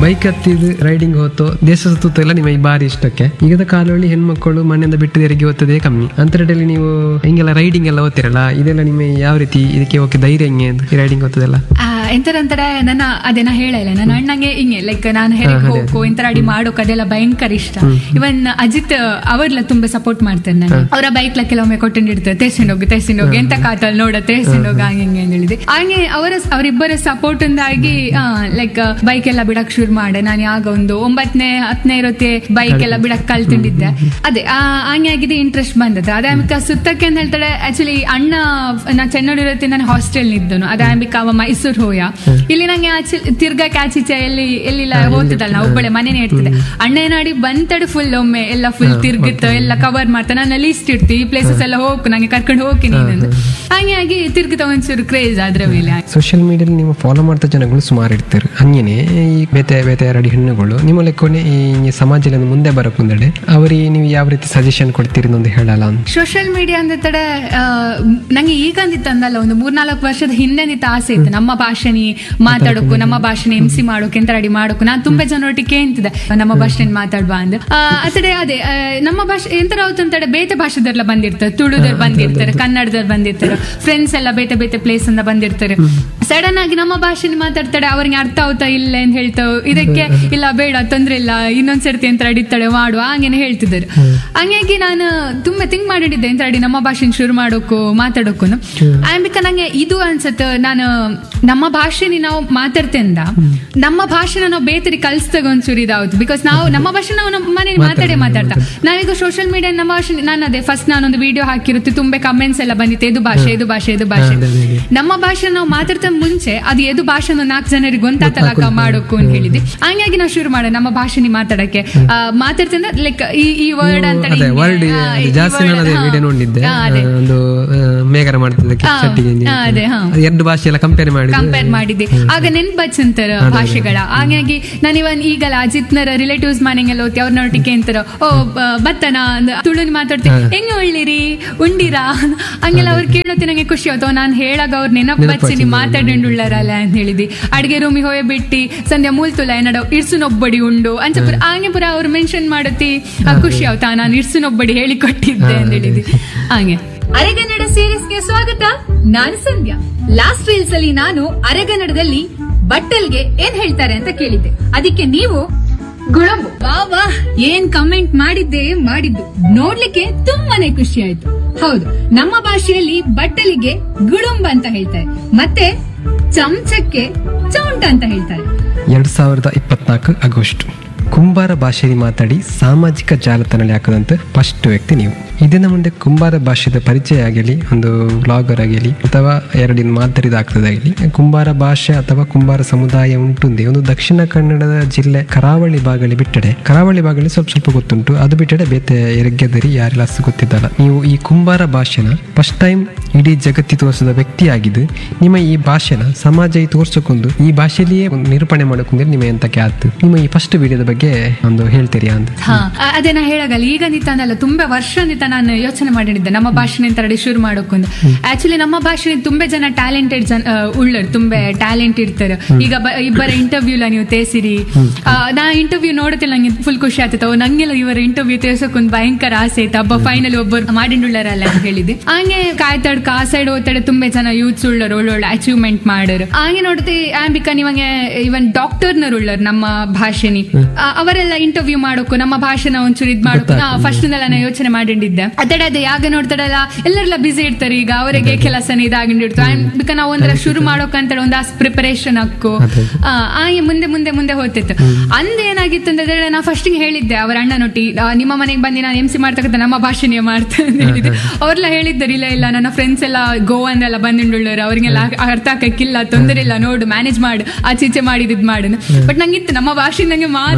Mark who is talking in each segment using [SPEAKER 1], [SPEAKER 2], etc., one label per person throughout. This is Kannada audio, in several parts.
[SPEAKER 1] ಬೈಕ್ ಹತ್ತಿದ್ದು ರೈಡಿಂಗ್ ಹೋತು ದೇಶ ಸುತ್ತ ಎಲ್ಲ ನಿಮ್ಮ ಈ ಬಾರಿ ಇಷ್ಟಕ್ಕೆ ಈಗದ ಕಾಲದಲ್ಲಿ ಹೆಣ್ಮಕ್ಕಳು ಮನೆಯಿಂದ ಬಿಟ್ಟು ತೆರಿಗೆ ಓದ್ತದೆ ಕಮ್ಮಿ ಅಂತರದಲ್ಲಿ ನೀವು ಹಿಂಗೆಲ್ಲ ರೈಡಿಂಗ್ ಎಲ್ಲ ಓದ್ತಿರಲ್ಲ ಇದೆಲ್ಲ ನಿಮ್ಮ ಯಾವ ರೀತಿ ಇದಕ್ಕೆ ಓಕೆ ಧೈರ್ಯ ಹೆಂಗೆ ಅಂತ ರೈಡಿಂಗ್ ಓದ್ತದೆಲ್ಲ
[SPEAKER 2] ಎಂತರಂತರ ನನ್ನ ಅದೇನ ಹೇಳಲ್ಲ ನನ್ನ ಅಣ್ಣಂಗೆ ಹಿಂಗೆ ಲೈಕ್ ನಾನು ಹೆರಿಗೆ ಹೋಗು ಎಂತರ ಅಡಿ ಮಾಡೋಕ್ ಅದೆಲ್ಲ ಭಯಂಕರ ಇಷ್ಟ ಇವನ್ ಅಜಿತ್ ಅವ್ರೆಲ್ಲ ತುಂಬಾ ಸಪೋರ್ಟ್ ಮಾಡ್ತಾರೆ ನಾನು ಅವರ ಬೈಕ್ ಲ ಕೆಲವೊಮ್ಮೆ ಕೊಟ್ಟಿರ್ತಾರೆ ತೇರ್ಸಿಂಡ್ ಹೋಗಿ ತೇರ್ಸಿಂಡ್ ಹೋಗಿ ಎಂತ ಕಾತಲ್ ನೋಡ ತೇರ್ಸಿಂಡ್ ಹೋಗಿ ಹಂಗೆ ಹಿಂಗೆ ಅಂತ ಹೇಳಿದೆ ಹಾಗೆ ಅವರ ಅವರಿಬ್ಬರ ಸಪೋರ್ಟ್ ಇಂದಾಗಿ ಲೈಕ್ ಬೈಕ್ ಎಲ್ಲ ಬಿಡಕ್ ಶುರು ಮಾಡೆ ನಾನು ಯಾಗ ಒಂದು ಒಂಬತ್ತನೇ ಹತ್ತನೇ ಇರುತ್ತೆ ಬೈಕ್ ಎಲ್ಲ ಬಿಡಕ್ ಕಲ್ತಿದ್ದೆ ಅದೇ ಆ, ಹಂಗೆ ಆಗಿದೆ ಇಂಟ್ರೆಸ್ಟ್ ಬಂದದ್ದು ಅದೇ ಆಂಬಿಕ ಸುತ್ತಕ್ಕೆ ಅಂತ ಹೇಳ್ತಾಳೆ ಆಕ್ಚುಲಿ ಅಣ್ಣ ನಾ ಚೆನ್ನೂರು ಇರುತ್ತೆ ನಾನು ಹಾಸ್ಟೆಲ್ ಇದ್ದನು ಅದೇ ಆಂಬಿಕ ಅವ ಮೈಸೂರು ಹೋಯ ಇಲ್ಲಿ ನಂಗೆ ಆಚೆ ತಿರ್ಗಾ ಆಚೀಚೆ ಎಲ್ಲಿ ಎಲ್ಲಿಲ್ಲ ಹೋಗ್ತಿದ್ದಲ್ಲ ನಾ ಒಬ್ಬಳೆ ಮನೇನೆ ಇರ್ತಿದ್ದೆ ಅಣ್ಣ ಏನಾಡಿ ಬಂತಡೆ ಫುಲ್ ಒಮ್ಮೆ ಎಲ್ಲ ಫುಲ್ ತಿರ್ಗಿತ್ತು ಎಲ್ಲ ಕವರ್ ಮಾಡ್ತಾ ನಾನು ಲಿಸ್ಟ್ ಇರ್ತಿ ಈ ಪ್ಲೇಸಸ್ ಎಲ್ಲ ಹೋಗು ನಂಗೆ ಕರ್ಕೊಂಡು ಹೋಗಿ ನೀನು ಹಂಗೆ ಆಗಿ ತಿರ್ಗಿತ ಒಂಚೂರು ಕ್ರೇಜ್ ಅದ್ರ ಮೇಲೆ
[SPEAKER 1] ಸೋಷಿಯಲ್ ಮೀಡಿಯಲ್ಲಿ ನೀವು ಫಾಲೋ ಮಾಡ್ತಾ ಜನಗಳು ಸುಮಾರು ಇರ್ತಾರೆ ಹಂಗೇನೆ ಈ ಬೇತೆ ಬೇತೆ ಎರಡು ಹೆಣ್ಣುಗಳು ನಿಮ್ಮ ಲೆಕ್ಕನೆ ಈ ಸಮಾಜದಲ್ಲಿ ಮುಂದೆ ಬರಕ್ ಮುಂದಡೆ ಅವರಿಗೆ ನೀವು ಯಾವ ರೀತಿ ಸಜೆಷನ್ ಕೊಡ್ತೀರಿ ಒಂದು ಹೇಳಲ್ಲ ಅಂತ
[SPEAKER 2] ಸೋಷಿಯಲ್ ಮೀಡಿಯಾ ಅಂದ ತಡೆ ಆ, ನಂಗೆ ಈಗ ಅಂದಿತ್ತು ಅಂದಲ್ಲ ಒಂದು ಮೂರ್ನಾಲ್ಕು ವರ್ಷದ ಹಿಂದೆ ಅಂದಿತ್ತ ಆಸೆ ಇತ್ತು ನಮ್ಮ ಭಾಷೆನಿ ಮಾತಾಡೋಕು ನಮ್ಮ ಭಾಷೆನ ಎಂಸಿ ಮಾಡೋಕೆ ಎಂತ ರೆಡಿ ಮಾಡೋಕು ನಾನು ತುಂಬಾ ಜನರೊಟ್ಟಿಗೆ ಕೇಂತಿದ್ದೆ ನಮ್ಮ ಭಾಷೆನ ಮಾತಾಡುವ ಅಂದ ಆ, ಅತಡೆ ಅದೇ ಆ, ನಮ್ಮ ಭಾಷೆ ಎಂತರ ಆಯ್ತು ಅಂತಡೆ ಬೇತೆ ಭಾಷೆದವ್ರೆಲ್ಲ ಬಂದಿರ್ತಾರೆ ತುಳುದವ್ರು ಬಂದಿರ್ತಾರೆ ಕನ್ನಡದವ್ರು ಬಂದಿರ್ತಾರೆ ಫ್ರೆಂಡ್ಸ್ ಎಲ್ಲ ಬೇತೆ ಬೇತೆ ಪ್ಲೇಸ್ ಇಂದ ಬಂದಿರ್ತಾರೆ ಸಡನ್ ಆಗಿ ನಮ್ಮ ಭಾಷೆನ ಮಾತಾಡ್ತಾಳೆ ಅವ್ರಿಗೆ ಅರ್ಥ ಆಗುತ್ತಾ ಇಲ್ಲ ಅಂತ ಹೇಳ್ತಾವ್ ಇದಕ್ಕೆ ಇಲ್ಲ ಬೇಡ ತೊಂದ್ರೆ ಇಲ್ಲ ಇನ್ನೊಂದ್ಸರ್ತಿ ಅಂತ ಅಡಿತಾಳೆ ಮಾಡುವ ಹಂಗೇನೆ ಹೇಳ್ತಿದ್ದಾರೆ ಹಂಗಾಗಿ ನಾನು ತುಂಬಾ ಥಿಂಕ್ ಮಾಡಿದ್ದೆ ಎಂತ ಅಡಿ ನಮ್ಮ ಭಾಷೆನ ಶುರು ಮಾಡೋಕು ಮಾತಾಡೋಕು ಆಂಬಿಕ ನಂಗೆ ಇದು ಅನ್ಸತ್ತೆ ನಾನು ನಮ್ಮ ಭಾಷೆನಿ ನಾವು ಮಾತಾಡ್ತೇಂದ ನಮ್ಮ ಭಾಷೆನ ನಾವು ಬೇತರಿ ಕಲಿಸ್ದಾಗ ಒಂಚೂರು ಇದಾವ್ದು ಬಿಕಾಸ್ ನಾವು ನಮ್ಮ ಭಾಷೆ ನಾವು ನಮ್ಮ ಮನೇಲಿ ಮಾತಾಡೇ ಮಾತಾಡ್ತಾ ನಾವೀಗ ಸೋಷಿಯಲ್ ಮೀಡಿಯಾ ನಮ್ಮ ಭಾಷೆ ನಾನು ಅದೇ ಫಸ್ಟ್ ನಾನೊಂದು ವಿಡಿಯೋ ಹಾಕಿರುತ್ತೆ ತುಂಬಾ ಕಮೆಂಟ್ಸ್ ಎಲ್ಲ ಬಂದಿತ್ತು ಇದು ಭಾಷೆ ಇದು ಭಾಷೆ ಇದು ಭಾಷೆ ನಮ್ಮ ಭಾಷೆ ನಾವು ಮಾತಾಡ್ತಾ ಮುಂಚೆ ಅದು ಎದು ಭಾಷೆ ನಾಲ್ಕು ಜನರಿಗೆ ಗೊತ್ತಾತಲಕ ಮಾಡೋಕು ಅಂತ ಹೇಳಿದ್ದೆ ಹಂಗಾಗಿ ನಾವು ಶುರು ಮಾಡ ನಮ್ಮ ಭಾಷೆನಿ ಮಾತಾಡಕ್ಕೆ ಆ, ಮಾತಾಡ್ತಿಂದ ಲೈಕ್ ಈ ಈ ವರ್ಡ್ ಅಂತ
[SPEAKER 1] ಅದೇ ವರ್ಡ್ ಜಾಸ್ತಿ ನಾನು ಅದೇ ವಿಡಿಯೋ ನೋಡಿದ್ದೆ ಆ, ಒಂದು ಆ, ಮೇಘರ ಮಾಡ್ತಿದ್ದಕ್ಕೆ ಚಟ್ಟಿಗೆ ಹಿಂಗೆ.
[SPEAKER 2] ಅದೇ ಹಾ
[SPEAKER 1] ಅದು ಎರಡು ಭಾಷೆ ಎಲ್ಲ ಕಂಪೇರ್ ಮಾಡಿ
[SPEAKER 2] ಕಂಪೇರ್ ಮಾಡಿದ್ದೆ ಆಗ ನೆನ್ಪಚ್ಚಂತಾರ ಭಾಷೆಗಳ ಹಾಗಾಗಿ ನಾನು ಇವನ್ ಈಗಲ್ಲ ಅಜಿತ್ನರ ರಿಲೇಟಿವ್ಸ್ ಮನೆಗೆಲ್ಲ ಹೋಗ್ತಿ ಅವ್ರ ನೋಟಿಗೆ ಅಂತಾರ ಓ ಬ- ಬತ್ತನ ಅಂದ್ ತುಳುನ್ ಮಾತಾಡ್ತೀನಿ ಹೆಂಗ ಉಳ್ಳಿರಿ ಉಂಡಿರಾ ಹಂಗೆಲ್ಲ ಅವ್ರು ಕೇಳೋತಿ ನಂಗೆ ಖುಷಿ ಆಯ್ತು ನಾನು ಹೇಳಾಗ ಅವ್ರ ನೆನಪು ಬಚ್ಚಿ ನೀವು ಮಾತಾಡಂಡು ಉಳ್ಳಾರಲ್ಲ ಅಂತ ಹೇಳಿದಿ ಅಡ್ಗೆ ರೂಮಿಗೆ ಹೋಗಿ ಬಿಟ್ಟಿ ಸಂಧ್ಯಾ ಮೂಲ್ತುಲ ಏನಡ ಇರ್ಸುನೊಬ್ಬಡಿ ಉಂಡು ಅಂಚ ಪುರ ಹಂಗೆ ಪುರ ಅವ್ರು ಮೆನ್ಷನ್ ಮಾಡತಿ ಆ, ಖುಷಿ ಆಯ್ತಾ ನಾನು ಇರ್ಸುನೊಬ್ಬಡಿ ಹೇಳಿ ಕೊಟ್ಟಿದ್ದೆ ಅಂತ ಹೇಳಿದಿ ಹಂಗೆ ಅರೆಗನ್ನಡ ಸೀರೀಸ್ಗೆ ಸ್ವಾಗತ ನಾನು ಸಂಧ್ಯಾ ಲಾಸ್ಟ್ ರೀಲ್ಸ್ ಅಲ್ಲಿ ನಾನು ಅರೆಗನ್ನಡದಲ್ಲಿ ಬಟ್ಟಲ್ಗೆ ಏನ್ ಹೇಳ್ತಾರೆ ಅಂತ ಕೇಳಿದ್ದೆ ಅದಕ್ಕೆ ನೀವು ಗುಳಂಬು ವಾ ವಾ ಏನ್ ಕಮೆಂಟ್ ಮಾಡಿದ್ದೆ ಮಾಡಿದ್ದು ನೋಡ್ಲಿಕ್ಕೆ ತುಂಬಾನೇ ಖುಷಿ ಆಯ್ತು ಹೌದು ನಮ್ಮ ಭಾಷೆಯಲ್ಲಿ ಬಟ್ಟಲಿಗೆ ಗುಳುಂಬ ಅಂತ ಹೇಳ್ತಾರೆ ಮತ್ತೆ ಚಮಚಕ್ಕೆ ಚೌಂಟ ಅಂತ ಹೇಳ್ತಾರೆ
[SPEAKER 1] ಎರಡ್ ಸಾವಿರದ ಇಪ್ಪತ್ನಾಲ್ಕು ಆಗಸ್ಟ್ ಕುಂಬಾರ ಭಾಷೆಯಲ್ಲಿ ಮಾತಾಡಿ ಸಾಮಾಜಿಕ ಜಾಲತಾಣದಲ್ಲಿ ಹಾಕದಂತ ಫಸ್ಟ್ ವ್ಯಕ್ತಿ ನೀವು ಇದನ್ನ ಮುಂದೆ ಕುಂಬಾರ ಭಾಷೆದ ಪರಿಚಯ ಆಗಲಿ ಒಂದು ವ್ಲಾಗರ್ ಆಗಲಿ ಅಥವಾ ಎರಡಿನ ಮಾತಾಡಿದಾಗ್ತದಾಗಲಿ ಕುಂಬಾರ ಭಾಷೆ ಅಥವಾ ಕುಂಬಾರ ಸಮುದಾಯ ಉಂಟುಂದೆ ಒಂದು ದಕ್ಷಿಣ ಕನ್ನಡದ ಜಿಲ್ಲೆ ಕರಾವಳಿ ಭಾಗದಲ್ಲಿ ಬಿಟ್ಟರೆ ಕರಾವಳಿ ಭಾಗದಲ್ಲಿ ಸ್ವಲ್ಪ ಸ್ವಲ್ಪ ಗೊತ್ತುಂಟು ಅದು ಬಿಟ್ಟರೆ ಬೇತೆ ಎರಗೆದರಿ ಯಾರೆಲ್ಲ ಅಷ್ಟು ಗೊತ್ತಿದ್ದಲ್ಲ ನೀವು ಈ ಕುಂಬಾರ ಭಾಷೆನ ಫಸ್ಟ್ ಟೈಮ್ ಇಡೀ ಜಗತ್ತಿ ತೋರಿಸಿದ ವ್ಯಕ್ತಿಯಾಗಿದ್ದು ನಿಮ್ಮ ಈ ಭಾಷೆನ ಸಮಾಜ ತೋರ್ಸಕ್ಕೊಂದು ಈ ಭಾಷೆಯಲ್ಲಿಯೇ ಒಂದು ನಿರೂಪಣೆ ಮಾಡೋಕಂದ್ರೆ ನಿಮ್ಮ ಎಂತಕ್ಕೆ ಆಯ್ತು ನಿಮ್ಮ ಈ ಫಸ್ಟ್ ವಿಡಿಯೋದ ಬಗ್ಗೆ ಒಂದು ಹೇಳ್ತೀರಿ ಅಂತ
[SPEAKER 2] ಹಾ ಅ- ಅದೇ ನಾ ಹೇಳಗಲ್ಲ ಈಗ ನಿಂತಾನಲ್ಲ ತುಂಬಾ ವರ್ಷ ನಿಂತ ನಾನು ಯೋಚನೆ ಮಾಡಿದ್ದೆ ನಮ್ಮ ಭಾಷೆ ತರಡಿ ಶುರು ಮಾಡೋಕೊಂದು ಆಕ್ಚುಲಿ ನಮ್ಮ ಭಾಷೆ ತುಂಬಾ ಜನ ಟ್ಯಾಲೆಂಟೆಡ್ ಜನ ಆ, ಉಳ್ಳರು ತುಂಬಾ ಟ್ಯಾಲೆಂಟ್ ಇರ್ತಾರೆ ಈಗ ಬ- ಇಬ್ಬರ ಇಂಟರ್ವ್ಯೂಲ ನೀವು ತೇಸಿರಿ ಆ, ನಾ ಇಂಟರ್ವ್ಯೂ ನೋಡುತ್ತಿಲ್ಲ ನಂಗೆ ಫುಲ್ ಖುಷಿ ಆಗ್ತೈತೆ ನಂಗೆಲ್ಲ ಇವರ ಇಂಟರ್ವ್ಯೂ ತೇರ್ಸಕ್ಕೊಂದು ಭಯಂಕರ ಆಸೆ ಆಯ್ತು ಹಬ್ಬ ಫೈನಲ್ ಒಬ್ಬರು ಮಾಡಿಂಡುಳ್ಳರಲ್ಲ ಅಂತ ಹೇಳಿದ್ದೆ ಹಂಗೆ ಕಾಯ್ತಾಡ್ಕ ಆ ಸೈಡ್ ಓದ್ತಾಡೆ ತುಂಬಾ ಜನ ಯೂತ್ಸ್ ಉಳ್ಳರು ಒಳ್ಳೊಳ್ಳೆ ಅಚೀವ್ಮೆಂಟ್ ಮಾಡೋರು ಹಂಗೆ ನೋಡ್ತಿ ಆಂಬಿಕಾ ನಿಮಗೆ ಇವನ್ ಡಾಕ್ಟರ್ನರ್ ಉಳ್ಳರು ನಮ್ಮ ಭಾಷೆನಿ ಆ, ಅವರೆಲ್ಲ ಇಂಟರ್ವ್ಯೂ ಮಾಡೋಕು ನಮ್ಮ ಭಾಷೆನ ಒಂಚೂರು ಇದ್ ಮಾಡೋಕು ನಾ ಫಸ್ಟ್ ನಾ ಯೋಚನೆ ಮಾಡಿದ್ದೆ ಅದಡೆ ಅದೇ ಯಾಗ ನೋಡ್ತಾರಲ್ಲ ಎಲ್ಲರೆಲ್ಲ ಬಿಸಿ ಇರ್ತಾರೆ ಈಗ ಅವರಿಗೆ ಕೆಲಸನ ಇದಾಗಿರ್ತಾರೆ ಬಿಕ ನಾವು ಒಂದರ ಶುರು ಮಾಡೋಕಂತ ಒಂದು ಪ್ರಿಪರೇಷನ್ ಹಾಕು ಆ, ಹಾಗೆ ಮುಂದೆ ಮುಂದೆ ಮುಂದೆ ಹೋಗ್ತಿತ್ತು ಅಂದ ಏನಾಗಿತ್ತು ಅಂತಂದ್ರೆ ನಾ ಫಸ್ಟ್ ಹೇಳಿದ್ದೆ ಅವರ ಅಣ್ಣನೊಟ್ಟಿ ಆ, ನಿಮ್ಮ ಮನೆಗೆ ಬಂದು ನಾನು ಎಂ ಸಿ ಮಾಡ್ತಕ್ಕಂಥ ನಮ್ಮ ಭಾಷೆನೇ ಮಾಡ್ತೇನೆ ಅಂತ ಹೇಳಿದ್ದೆ ಅವ್ರೆಲ್ಲ ಹೇಳಿದ್ದಾರೆ ಇಲ್ಲ ಇಲ್ಲ ನನ್ನ ಫ್ರೆಂಡ್ಸ್ ಎಲ್ಲ ಗೋವಾಂದೆಲ್ಲ ಬಂದಿಂಡುಳ್ಳರು ಅವ್ರಿಗೆಲ್ಲ ಅರ್ಥ ಆಕಕ್ಕಿಲ್ಲ ತೊಂದರೆ ಇಲ್ಲ ನೋಡು ಮ್ಯಾನೇಜ್ ಮಾಡು ಆಚೆ ಈಚೆ ಮಾಡಿದ್ ಮಾಡು ಬಟ್ ನಂಗಿತ್ತು ನಮ್ಮ ಭಾಷೆ ನಂಗೆ ಮಾತಾಡ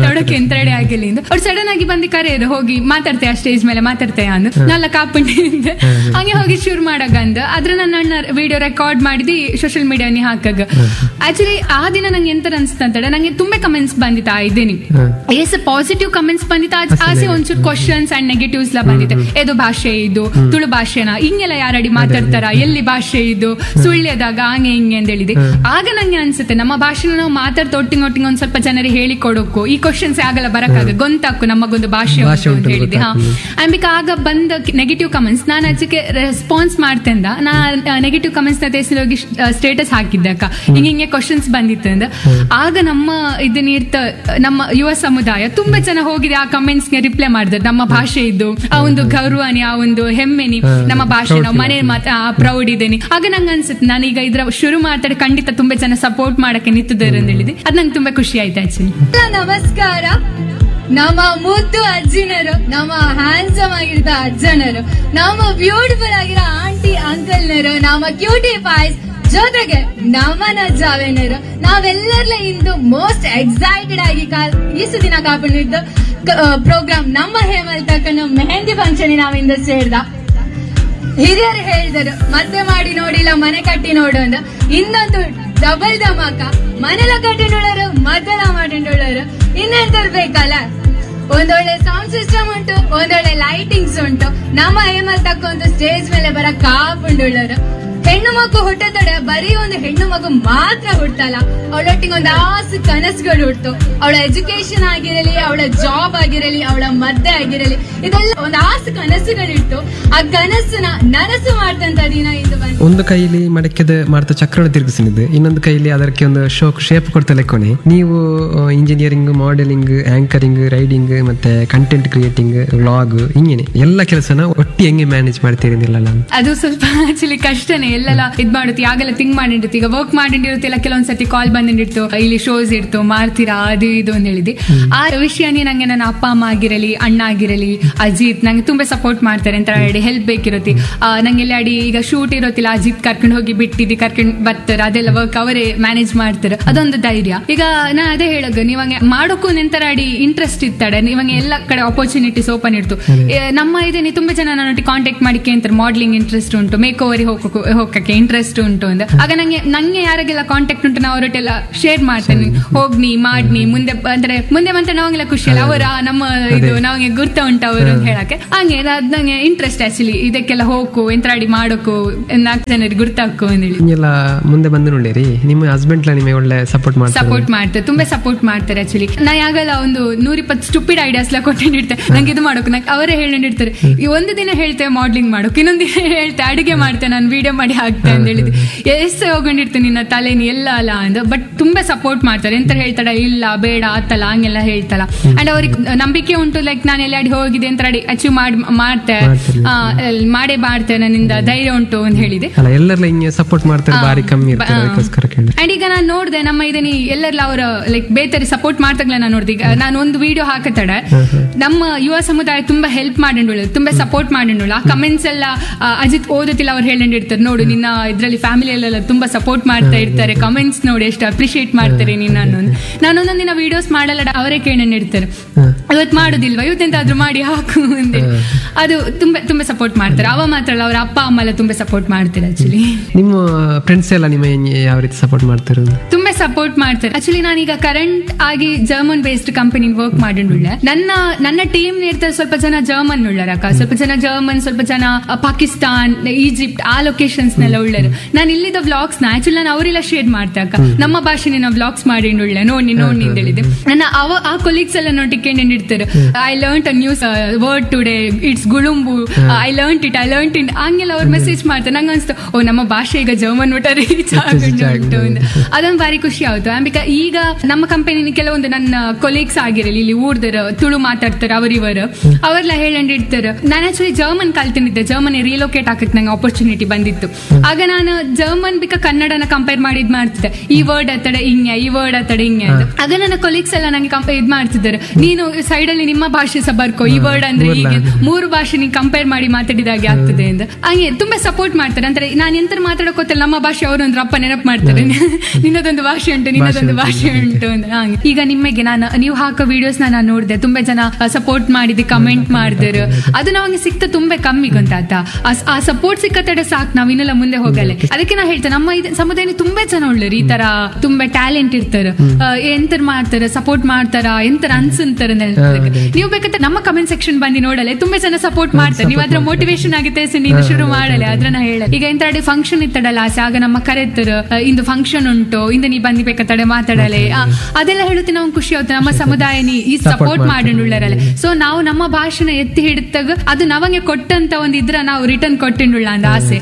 [SPEAKER 2] ಮಾತಾಡೋಕೆ ಎಂತ ರೆಡಿ ಆಗಿಲ್ಲ ಇಂದು ಅವ್ರು ಸಡನ್ ಆಗಿ ಬಂದು ಕರೆಯೋದು ಹೋಗಿ ಮಾತಾಡ್ತೆ ಆ ಸ್ಟೇಜ್ ಮೇಲೆ ಮಾತಾಡ್ತೆ ಅಂದು ನಲ್ಲ ಕಾಪುಂಡಿ ಹಂಗೆ ಹೋಗಿ ಶುರು ಮಾಡಾಗ ಅಂದ ಅದ್ರ ನನ್ನ ಅಣ್ಣ ವಿಡಿಯೋ ರೆಕಾರ್ಡ್ ಮಾಡಿದಿ ಸೋಷಿಯಲ್ ಮೀಡಿಯಾನಿ ಹಾಕಾಗ ಆಕ್ಚುಲಿ ಆ ದಿನ ನಂಗೆ ಎಂತ ಅನ್ಸ್ತಂತಡೆ ನಂಗೆ ತುಂಬಾ ಕಮೆಂಟ್ಸ್ ಬಂದಿತ್ತು ಆ ಇದೇನಿ ಎಸ್ ಪಾಸಿಟಿವ್ ಕಮೆಂಟ್ಸ್ ಬಂದಿತ್ತು ಆಚೆ- ಆಸೆ ಒಂಚೂರು ಕ್ವಶನ್ಸ್ ಅಂಡ್ ನೆಗೆಟಿವ್ಸ್ ಎಲ್ಲ ಬಂದಿದೆ ಏದು ಭಾಷೆ ಇದು ತುಳು ಭಾಷೆನ ಹಿಂಗೆಲ್ಲ ಯಾರಡಿ ಮಾತಾಡ್ತಾರ ಎಲ್ಲಿ ಭಾಷೆ ಇದು ಸುಳ್ಳ್ಯದಾಗ ಹಂಗೆ ಹಿಂಗೆ ಅಂತ ಹೇಳಿದೆ ಆಗ ನಂಗೆ ಅನ್ಸುತ್ತೆ ನಮ್ಮ ಭಾಷೆನ ನಾವು ಮಾತಾಡ್ತಾ ಒಟ್ಟಿಗೆ ಒಟ್ಟಿಗೆ ಒಂದ್ ಸ್ವಲ್ಪ ಜನರಿಗೆ ಹೇಳಿಕೊಡೋಕು ಈ ಕ್ವಶನ್ಸ್ ಆಗಲ್ಲ ಬರಕ್ಕಾಗ ಗೊಂತಾಕು ನಮಗೊಂದು ಭಾಷೆ
[SPEAKER 1] ಭಾಷೆ
[SPEAKER 2] ಉಂಟು ಅಂತ
[SPEAKER 1] ಉಂಟು
[SPEAKER 2] ಹೇಳಿದೆ ಹಾ
[SPEAKER 1] ಗೊತ್ತಾಗ್ತದೆ.
[SPEAKER 2] ಅಂಬಿಕ ಆಗ ಬಂದ ನೆಗೆಟಿವ್ ಕಮೆಂಟ್ಸ್ ನಾನು ಅದಕ್ಕೆ ರೆಸ್ಪಾನ್ಸ್ ಮಾಡ್ತಂದ ನಾ ನೆಗೆಟಿವ್ ಕಮೆಂಟ್ಸ್ ನ ತೆಗೆಸಿ ಹೋಗಿ ಸ್ಟೇಟಸ್ ಹಾಕಿದ್ದೆ ಅಕ್ಕ ಹಿಂಗೆ ಹಿಂಗೆ ಕ್ವಶನ್ಸ್ ಬಂದಿತ್ತು ಅಂದ ಆಗ ನಮ್ಮ ಇದನ್ನ ಇರ್ತ ನಮ್ಮ ಯುವ ಸಮುದಾಯ ತುಂಬಾ ಜನ ಹೋಗಿದೆ ಆ ಕಮೆಂಟ್ಸ್ ಗೆ ರಿಪ್ಲೈ ಮಾಡಿದ್ರು ನಮ್ಮ ಭಾಷೆ ಇದ್ದು ಆ ಒಂದು ಗೌರವನಿ ಆ ಒಂದು ಹೆಮ್ಮೆನಿ
[SPEAKER 1] ಹಾ,
[SPEAKER 2] ನಮ್ಮ ಭಾಷೆ
[SPEAKER 1] proud
[SPEAKER 2] ನಾವು ಮನೆ ಮಾತ್ರ ಪ್ರೌಡ್ ಇದ್ದೇನೆ ಆಗ ನಂಗೆ ಅನ್ಸುತ್ತೆ ನಾನೀಗ ಇದ್ರ ಶುರು ಮಾತಾಡಿ ಖಂಡಿತ ತುಂಬಾ ಜನ ಸಪೋರ್ಟ್ ಮಾಡಕ್ಕೆ ನಿಂತಿದ್ದಾರೆ ಅಂತ ಹೇಳಿದೆ ಅದ್ ನಂಗೆ ತುಂಬಾ ಖುಷಿ ಆಯ್ತು ಆಕ್ಚುಲಿ
[SPEAKER 3] ನಮಸ್ಕಾರ ನಮ್ಮ ಮುದ್ದು ಅಜ್ಜಿನರು ನಮ್ಮ ಹ್ಯಾಂಡ್ಸಮ್ ಆಗಿರೋ ಅಜ್ಜನರು ನಮ್ಮ ಬ್ಯೂಟಿಫುಲ್ ಆಗಿರೋ ಆಂಟಿ ಅಂಕಲ್ನರು ನಮ್ಮ ಕ್ಯೂಟಿ ಪಾಯ್ಸ್ ಜೊತೆಗೆ ನಮ್ಮನ ಜಾವೇನರು ನಾವೆಲ್ಲರ್ಲ ಇಂದು ಮೋಸ್ಟ್ ಎಕ್ಸೈಟೆಡ್ ಆಗಿ ಕಾ- ಈಸು ದಿನ ಕಾಕೊಂಡಿದ್ದು ಪ್ರೋಗ್ರಾಮ್ ನಮ್ಮ ಹೇಮಲ್ ತಕ್ಕನ ಮೆಹಂದಿ ಫಂಕ್ಷನ್ ನಾವಿಂದ ಸೇರ್ದ ಹಿರಿಯರು ಹೇಳಿದರು ಮತ್ತೆ ಮಾಡಿ ನೋಡಿಲ್ಲ ಮನೆ ಕಟ್ಟಿ ನೋಡು ಅಂತ ಇನ್ನೊಂದು ಡಬಲ್ ಧಮಾಕ ಮನೆಲ ಕಟ್ಟಿ ನೋಡೋರು ಮದ್ದಲ ಮಾಡಿ ನೋಡೋರು ಇನ್ನೆಂತದ್ ಬೇಕಲ್ಲ ಒಂದೊಳ್ಳೆ ಸೌಂಡ್ ಸಿಸ್ಟಮ್ ಉಂಟು ಒಂದೊಳ್ಳೆ ಲೈಟಿಂಗ್ಸ್ ಉಂಟು ನಮ್ಮ ಹೇಮಲ್ ತಕ್ಕ ಒಂದು ಸ್ಟೇಜ್ ಮೇಲೆ ಬರ ಕಾಪುಂಡುಳ್ಳರು ಹೆಣ್ಣು ಮಗು ಹುಟ್ಟತಡೆ ಬರೀ ಒಂದು ಹೆಣ್ಣು ಮಗು ಮಾತ್ರ ಹುಟ್ಟಲ್ಲ ಅವಳೊಟ್ಟಿಗೆ ಒಂದು ಆಸು ಕನಸುಗಳು ಹುಟ್ಟು ಅವಳ ಎಜುಕೇಶನ್ ಆಗಿರಲಿ ಅವಳ ಜಾಬ್ ಆಗಿರಲಿ ಅವಳ ಮದ್ದೆ ಆಗಿರಲಿ ಇದೆಲ್ಲ ಒಂದು ಆಸು ಕನಸುಗಳಿಟ್ಟು ಆ ಕನಸನ್ನ ನನಸು ಮಾಡ್ತಂತ ದಿನ ಇದು ಬಂತು
[SPEAKER 1] ಒಂದು ಕೈಲಿ ಮಡಕೆದ ಮಾಡ್ತಾ ಚಕ್ರವನ್ನು ತಿರುಗಿಸಿದ್ದು ಇನ್ನೊಂದು ಕೈಲಿ ಅದಕ್ಕೆ ಒಂದು ಶೋಕ್ ಶೇಪ್ ಕೊಡ್ತಾ ಲೆಕ್ಕೊನೆ ನೀವು ಇಂಜಿನಿಯರಿಂಗ್ ಮಾಡೆಲಿಂಗ್ ಆಂಕರಿಂಗ್ ರೈಡಿಂಗ್ ಮತ್ತೆ ಕಂಟೆಂಟ್ ಕ್ರಿಯೇಟಿಂಗ್ ವ್ಲಾಗ್ ಹಿಂಗೇನೆ ಎಲ್ಲ ಕೆಲಸನ ಒಟ್ಟಿ ಹೆಂಗೆ ಮ್ಯಾನೇಜ್ ಮಾಡ್ತೀರಿ ನಿಲ್ಲ
[SPEAKER 2] ಅದು ಸ್ವಲ್ಪ ಆಕ್ಚುಲಿ ಕಷ್ಟನೇ ಎಲ್ಲೆಲ್ಲ ಇದ್ ಮಾಡುತ್ತೆ ಯಾಗೆಲ್ಲ ಥಿಂಕ್ ಮಾಡಿರ್ತಿ ಈಗ ವರ್ಕ್ ಮಾಡಿರ್ತಿಲ್ಲ ಕೆಲವೊಂದ್ಸತಿ ಕಾಲ್ ಬಂದಿರ್ತು ಇಲ್ಲಿ ಶೋಸ್ ಇರ್ತು ಮಾಡ್ತೀರಾ ಅದು ಇದು ಅಂತ ಹೇಳಿದಿ ಆ ವಿಷಯನೇ ನಂಗೆ ನನ್ನ ಅಪ್ಪ ಅಮ್ಮ ಆಗಿರಲಿ ಅಣ್ಣ ಆಗಿರಲಿ ಅಜಿತ್ ನಂಗೆ ತುಂಬಾ ಸಪೋರ್ಟ್ ಮಾಡ್ತಾರೆ ಅಂತ ಹೇಳಿ ಹೆಲ್ಪ್ ಬೇಕಿರತಿ ನಂಗೆ ಎಲ್ಲ ಅಡಿ ಈಗ ಶೂಟ್ ಇರೋತಿಲ್ಲ ಅಜಿತ್ ಕರ್ಕೊಂಡು ಹೋಗಿ ಬಿಟ್ಟಿದ್ದಿ ಕರ್ಕೊಂಡು ಬರ್ತಾರೆ ಅದೆಲ್ಲ ವರ್ಕ್ ಅವರೇ ಮ್ಯಾನೇಜ್ ಮಾಡ್ತಾರೆ ಅದೊಂದು ಧೈರ್ಯ ಈಗ ನಾ ಅದೇ ಹೇಳಗ ನೀವಂಗೆ ಮಾಡೋಕ್ಕೂ ನಿಂತರ ಅಡಿ ಇಂಟ್ರೆಸ್ಟ್ ಇರ್ತಾಳೆ ನೀವಂಗೆ ಎಲ್ಲ ಕಡೆ ಆಪರ್ಚುನಿಟೀಸ್ ಓಪನ್ ಇರ್ತು ಏ, ನಮ್ಮ ಇದೇನೆ ತುಂಬಾ ಜನ ನನ್ನೊಟ್ಟಿಗೆ ಕಾಂಟ್ಯಾಕ್ಟ್ ಮಾಡಿಕೆ ಅಂತಾರೆ ಮಾಡ್ಲಿಂಗ್ ಇಂಟ್ರೆಸ್ಟ್ ಉಂಟು ಮೇಕ್ ಓವರ್ ಹೋಗಕ್ಕೆ ಹೋಗಕ್ಕೆ ಇಂಟ್ರೆಸ್ಟ್ ಉಂಟು ಅಂತ ಆಗ ನಂಗೆ ನಂಗೆ ಯಾರಿಗೆಲ್ಲ ಕಾಂಟ್ಯಾಕ್ಟ್ ಉಂಟು ನಾವು ಅವರೊಟ್ಟೆಲ್ಲ ಶೇರ್ ಮಾಡ್ತೇನೆ ಹೋಗ್ನಿ ಮಾಡ್ನಿ ಮುಂದೆ ಬ- ಅಂದ್ರೆ ಮುಂದೆ ಬಂತ ನಾವಂಗೆಲ್ಲ ಖುಷಿ ಅಲ್ಲ ಅವರ ನಮ್ಮ ಇದು ನಮಗೆ ಗುರ್ತ ಉಂಟು ಅವರು ಅಂತ ಹೇಳಕ್ಕೆ ಹಂಗೆ ಅದ್ ನಂಗೆ ಇಂಟ್ರೆಸ್ಟ್ ಆಕ್ಚುಲಿ ಇದಕ್ಕೆಲ್ಲ ಹೋಗು ಎಂತ್ರಾಡಿ ಮಾಡೋಕು ನಾಲ್ಕು ಜನರಿಗೆ ಗುರ್ತಾಕು ಅಂತೇಳಿ
[SPEAKER 1] ಹಿಂಗೆಲ್ಲ ಮುಂದೆ ಬಂದು ನೋಡಿರಿ ನಿಮ್ಮ ಹಸ್ಬೆಂಡ್ ನಿಮಗೆ ಒಳ್ಳೆ ಸಪೋರ್ಟ್ ಮಾಡ್ತಾರೆ
[SPEAKER 2] ಸಪೋರ್ಟ್ ಮಾಡ್ತಾರೆ ತುಂಬಾ ಸಪೋರ್ಟ್ ಮಾಡ್ತಾರೆ ಆಕ್ಚುಲಿ ನಾ ಯಾಗಲ್ಲ ಒಂದು ನೂರಿಪ್ಪತ್ತು ಸ್ಟುಪಿಡ್ ಐಡಿಯಾಸ್ ಎಲ್ಲ ಕೊಟ್ಟಿರ್ತಾರೆ ನಂಗೆ ಇದು ಮಾಡೋಕೆ ನಂಗೆ ಅವರೇ ಹೇಳಿರ್ತಾರೆ ಈ ಒಂದು ದಿನ ಹೇಳ್ತೇವೆ ಮಾಡ್ಲಿಂಗ್ ಮಾಡೋಕೆ ಇನ್ನೊಂದು ದಿನ ಹೇಳ್ತೆ ಅಡಿಗೆ ಮಾಡ್ತೇನೆ ನಾನು ವಿಡಿಯೋ ಮಾಡಿ ಹಾಕ್ತೆ ಅಂತ ಹೇಳಿದ್ದೆ ಎಷ್ಟು ಹೋಗೊಂಡಿರ್ತೇನೆ ನಿನ್ನ ತಲೆ ನೀ ಎಲ್ಲ ಅಲ್ಲ ಅಂದ ಬಟ್ ತುಂಬಾ ಸಪೋರ್ಟ್ ಮಾಡ್ತಾರೆ ಎಂತ ಹೇಳ್ತಾಳೆ ಇಲ್ಲ ಬೇಡ ಆತಲ್ಲ ಹಂಗೆಲ್ಲ ಹೇಳ್ತಲ್ಲ ಅಂಡ್ ಅವ್ರಿಗೆ ನಂಬಿಕೆ ಉಂಟು ಲೈಕ್ ನಾನು ಎಲ್ಲ ಅಡಿ ಹೋಗಿದೆ ಅಂತ ಅಡಿ ಅಚೀವ್ ಮಾಡಿ ಮಾಡ್ತೆ
[SPEAKER 1] ಮಾಡ್ತೀನಿ.
[SPEAKER 2] ಆ, ಎಲ್- ಮಾಡೇ ಮಾಡ್ತೆ ನನ್ನಿಂದ ಧೈರ್ಯ ಉಂಟು ಅಂತ ಹೇಳಿದೆ
[SPEAKER 1] ಅಲ್ಲ ಎಲ್ಲರೆಲ್ಲ ಹಿಂಗೆ ಸಪೋರ್ಟ್ ಮಾಡ್ತಾರೆ
[SPEAKER 2] ಹಾ.
[SPEAKER 1] ಬಾರಿ ಕಮ್ಮಿ ಇರ್ತಾರೆ
[SPEAKER 2] ಹಾ.
[SPEAKER 1] ಅದಕ್ಕೋಸ್ಕರ ಕೇಳಿ
[SPEAKER 2] ಅಂಡ್ ಈಗ ನಾನು ನೋಡ್ದೆ ನಮ್ಮ ಇದನ್ನ ಎಲ್ಲೆಲ್ಲ ಅವರ ಲೈಕ್ ಬೇತರಿ ಸಪೋರ್ಟ್ ಮಾಡ್ತಾಗ್ಲ ನಾನು ನೋಡ್ದೆ ಈಗ ನಾನು ಒಂದು ವಿಡಿಯೋ ಹಾಕತಡೆ ನಮ್ಮ ಯುವ ಸಮುದಾಯ ತುಂಬಾ ಹೆಲ್ಪ್ ಮಾಡಿಂಡುಳು ತುಂಬಾ ಸಪೋರ್ಟ್ ಮಾಡಿಂಡುಳು ಆ ಕಮೆಂಟ್ಸ್ ಎಲ್ಲ ಆ, ಅಜಿತ್ ಓದತಿಲ್ಲ ಅವ್ರು ಹೇಳಿರ್ತಾರೆ ನೋಡು ನಿನ್ನ ಇದ್ರಲ್ಲಿ ಫ್ಯಾಮಿಲಿಯಲ್ಲೆಲ್ಲ ತುಂಬಾ ಸಪೋರ್ಟ್ ಮಾಡ್ತಾ ಇರ್ತಾರೆ ಕಮೆಂಟ್ಸ್ ನೋಡಿ ಎಷ್ಟು ಅಪ್ರಿಶಿಯೇಟ್ ಮಾಡ್ತಾರೆ ನಿನ್ನ ಅನ್ನೋದು ನಾನು ಒಂದೊಂದು ದಿನ ವಿಡಿಯೋಸ್ ಮಾಡಲ್ಲ ಅವರೇ ಕೇಳಿರ್ತಾರೆ
[SPEAKER 1] ಹ್ಮ್.
[SPEAKER 2] ಇವತ್ತು ಮಾಡುದಿಲ್ವಾ ಇವತ್ತೆಂತಾದ್ರೂ ಮಾಡಿ ಹಾಕು ಅಂತೇಳಿ ಅದು ತುಂಬಾ ತುಂಬಾ ಸಪೋರ್ಟ್ ಮಾಡ್ತಾರೆ ಅವ ಮಾತ್ರ ಅಲ್ಲ ಅವ್ರ ಅಪ್ಪ ಅಮ್ಮ ಎಲ್ಲ ತುಂಬಾ ಸಪೋರ್ಟ್ ಮಾಡ್ತಾರೆ ಆಕ್ಚುಲಿ
[SPEAKER 1] ನಿಮ್ಮ ಫ್ರೆಂಡ್ಸ್ ಎಲ್ಲ ನಿಮ್ಮ ಯಾವ ರೀತಿ ಸಪೋರ್ಟ್ ಮಾಡ್ತಿರೋದು
[SPEAKER 2] ತುಂಬಾ ಸಪೋರ್ಟ್ ಮಾಡ್ತಾರೆ ಆಕ್ಚುಲಿ ನಾನೀಗ ಕರೆಂಟ್ ಆಗಿ ಜರ್ಮನ್ ಬೇಸ್ಡ್ ಕಂಪನಿ ವರ್ಕ್ ಮಾಡಿಂಡುಳ್ಳೆ ನನ್ನ ನನ್ನ ಟೀಮ್ ಇರ್ತಾರೆ ಸ್ವಲ್ಪ ಜನ ಜರ್ಮನ್ ಉಳ್ಳರಕ್ಕ ಸ್ವಲ್ಪ ಜನ ಜರ್ಮನ್ ಸ್ವಲ್ಪ ಜನ ಅ, ಪಾಕಿಸ್ತಾನ್ ಈಜಿಪ್ಟ್ ಆ ಲೊಕೇಶನ್ಸ್ ನೆಲ್ಲ ಉಳ್ಳರು ನಾನು ಇಲ್ಲಿದ್ದ ವ್ಲಾಗ್ಸ್ ನ ಆಕ್ಚುಲಿ ನಾನು ಅವರೆಲ್ಲ ಶೇರ್ ಮಾಡ್ತೆ ಅಕ್ಕ ನಮ್ಮ ಭಾಷೆನ ವ್ಲಾಗ್ಸ್ ಮಾಡಿಂಡುಳ್ಳೆ ನೋಡಿ ನೋಡಿ ಅಂತ ಹೇಳಿದೆ ನನ್ನ ಅವ ಆ ಕೊಲೀಗ್ಸ್ ಎಲ್ಲ ನೋಟಿಕೊಂಡು ಇರ್ತಾರೆ I learn a news word today it's ಗುಳುಂಬು I learn it I learn it ಹಂಗೆಲ್ಲ ಅವ್ರು ಮೆಸೇಜ್ ಮಾಡ್ತಾರೆ ನಂಗೆ ಅನ್ಸ್ತು ಓ ನಮ್ಮ ಭಾಷೆ ಈಗ ಜರ್ಮನ್ ಊಟ ರೀಚ್ ಆಗುಂಟು ಅಂತ ಅದೊಂದು ಬಾರಿ ಖುಷಿ ಆಯ್ತು ಬಿಕಾ ಈಗ ನಮ್ಮ ಕಂಪನಿ ಕೆಲವೊಂದು ನನ್ನ ಕೊಲೀಗ್ಸ್ ಆಗಿರಲಿ ಇಲ್ಲಿ ಊರ್ದರ ತುಳು ಮಾತಾಡ್ತಾರೆ ಅವರಿವರು ಅವರೆಲ್ಲ ಹೇಳಂಡಿರ್ತಾರೆ ನಾನು ಆಕ್ಚುಲಿ ಜರ್ಮನ್ ಕಲ್ತಿನಿದ್ದೆ ಜರ್ಮನಿ ರಿಲೋಕೇಟ್ ಹಾಕಕ್ ನಂಗೆ ಆಪರ್ಚುನಿಟಿ ಬಂದಿತ್ತು ಆಗ ನಾನು ಜರ್ಮನ್ ಬಿಕ ಕನ್ನಡನ ಕಂಪೇರ್ ಮಾಡಿ ಇದ್ ಮಾಡ್ತಿದ್ದೆ ಈ ವರ್ಡ್ ಅತ್ತಡೆ ಹಿಂಗೆ ಈ ವರ್ಡ್ ಅತ್ತಡೆ ಹಿಂಗೆ ಅಂತ. ಆಗ ನನ್ನ ಕೊಲೀಗ್ಸ್ ಎಲ್ಲ ನಂಗೆ ಕಂಪೇರ್ ಇದ್ ಮಾಡ್ತಿದ್ದಾರೆ ನೀನು ಸೈಡ್ ಅಲ್ಲಿ ನಿಮ್ಮ ಭಾಷೆ ಸಹ ಬರ್ಕೋ ಈ ವರ್ಡ್ ಅಂದ್ರೆ ಹೀಗೆ ಮೂರು ಭಾಷೆ ನೀನ್ ಕಂಪೇರ್ ಮಾಡಿ ಮಾತಾಡಿದಾಗೆ ಆಗ್ತದೆ ಅಂತ ಹಂಗೆ ತುಂಬಾ ಸಪೋರ್ಟ್ ಮಾಡ್ತಾರೆ ಅಂದ್ರೆ ನಾನು ಎಂತ ಮಾತಾಡೋಕೋತಲ್ಲ ನಮ್ಮ ಭಾಷೆ ಅವರು ಅಂದ್ರೆ ಅಪ್ಪ ನೆನಪು ಮಾಡ್ತಾರೆ ನಿನ್ನದೊಂದು ಭಾಷೆ ಉಂಟು ನಿನ್ನದೊಂದು ಭಾಷೆ ಉಂಟು ಅಂತ ಹಂಗೆ ಈಗ ನಿಮಗೆ ನಾನು ನೀವು ಹಾಕೋ ವಿಡಿಯೋಸ್ ನಾನು ನೋಡಿದೆ ತುಂಬಾ ಜನ ಸಪೋರ್ಟ್ ಮಾಡಿದೆ ಕಮೆಂಟ್ ಮಾಡಿದ್ರು ಅದು ನಮಗೆ ಸಿಕ್ತ ತುಂಬಾ ಕಮ್ಮಿ ಗೊತ್ತಾತ ಆ- ಆ ಸಪೋರ್ಟ್ ಸಿಕ್ಕತ್ತಡೆ ಸಾಕು ನಾವ್ ಇನ್ನೆಲ್ಲ ಮುಂದೆ ಹೋಗಲ್ಲ ಅದಕ್ಕೆ ನಾ ಹೇಳ್ತೇನೆ ನಮ್ಮ ಇದು ಸಮುದಾಯ ತುಂಬಾ ಜನ ಒಳ್ಳೆರು ಈ ತರ ತುಂಬಾ ಟ್ಯಾಲೆಂಟ್ ಇರ್ತಾರೆ ಎಂತರ ಮಾಡ್ತಾರೆ ಸಪೋರ್ಟ್ ಮಾಡ್ತಾರ ಎಂತರ ಅನ್ಸಂತಾರ ನೀವು ಬೇಕಾದ್ರೆ ನಮ್ಮ ಕಮೆಂಟ್ ಸೆಕ್ಷನ್ ಬಂದು ನೋಡಲ್ಲ ತುಂಬಾ ಜನ ಸಪೋರ್ಟ್ ಮಾಡ್ತಾರೆ ನೀವು ಅದ್ರ ಮೋಟಿವೇಶನ್ ಆಗುತ್ತೆ ಸರ್ ನೀನು ಶುರು ಮಾಡಲ್ಲ ಅದ್ರ ನಾ ಹೇಳ ಈಗ ಎಂತಡೆ ಫಂಕ್ಷನ್ ಇತ್ತಡಲ್ಲ ಆಸೆ ಆಗ ನಮ್ಮ ಕರೆತರು ಇಂದು ಫಂಕ್ಷನ್ ಉಂಟು ಇಂದ ನೀ ಬಂದಿ ಬೇಕಾತಡೆ ಮಾತಾಡಲೆ ಆ, ಅದೆಲ್ಲ ಹೇಳುತ್ತೆ ನಾವು ಖುಷಿ ಆಗುತ್ತೆ ನಮ್ಮ ಸಮುದಾಯ ನೀ ಈ ಸಪೋರ್ಟ್ ಮಾಡಿಂಡುಳ್ಳರಲ್ಲ ಸೊ ನಾವು ನಮ್ಮ ಭಾಷೆನ ಎತ್ತಿ ಹಿಡಿದಾಗ ಅದು ನಮಗೆ ಕೊಟ್ಟಂತ ಒಂದು ಇದ್ರ ನಾವು ರಿಟರ್ನ್ ಕೊಟ್ಟಿಂಡುಳ್ಳ ಅಂತ ಆಸೆ